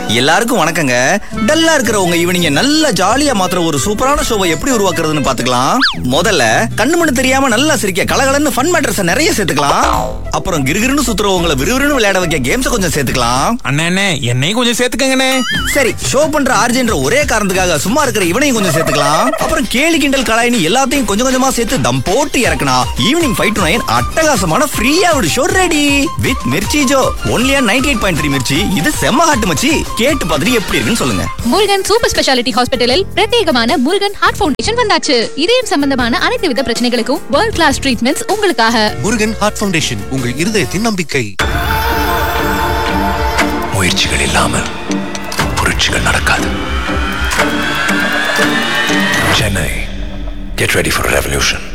எல்லாருக்கும் வணக்கங்க டல்லா இருக்கிற உங்க ஈவினிங்க நல்லா ஜாலியா மாத்திர ஒரு சூப்பரான ஷோவை எப்படி உருவாக்குறதுன்னு பாத்துக்கலாம் முதல்ல கண்ணு மண்ணு தெரியாம நல்லா சிரிக்க கலகலன்னு ஃபன் மேட்டர்ஸ் நிறைய சேர்த்துக்கலாம் அப்புறம் கிறுகிறுன்னு சுத்துறவங்கள விறுவிறுன்னு விளையாட வைக்க கேம்ஸ் கொஞ்சம் சேர்த்துக்கலாம் அண்ணே அண்ணே என்னையும் கொஞ்சம் சேர்த்துக்கங்கண்ணே சரி ஷோ பண்ற ஆர்ஜென்ற ஒரே காரணத்துக்காக சும்மா இருக்கிற இவனையும் கொஞ்சம் சேர்த்துக்கலாம் அப்புறம் கேலி கிண்டல் கலாயினி எல்லாத்தையும் கொஞ்சம் கொஞ்சமா சேர்த்து தம் போட்டு இறக்குனா ஈவினிங் ஃபைவ் டு நைன் அட்டகாசமான ஃப்ரீயா ஒரு show ready with Mirchi Jo ஒன்லியா ninety eight point three Mirchi இது செம்ம ஹாட்டு மச்சி கேட்டு பார்த்துட்டு எப்படி இருக்குன்னு சொல்லுங்க முருகன் சூப்பர் ஸ்பெஷாலிட்டி ஹாஸ்பிட்டலில் பிரத்யேகமான முருகன் ஹார்ட் ஃபவுண்டேஷன் வந்தாச்சு இதயம் சம்பந்தமான அனைத்து வித பிரச்சனைகளுக்கும் வேர்ல்ட் கிளாஸ் ட்ரீட்மெண்ட்ஸ் உங்களுக்காக முருகன் ஹார்ட் ஃபவுண்டேஷன் உங்கள் இருதயத்தின் நம்பிக்கை முயற்சிகள் இல்லாமல் புரட்சிகள் நடக்காது Chennai get ready for revolution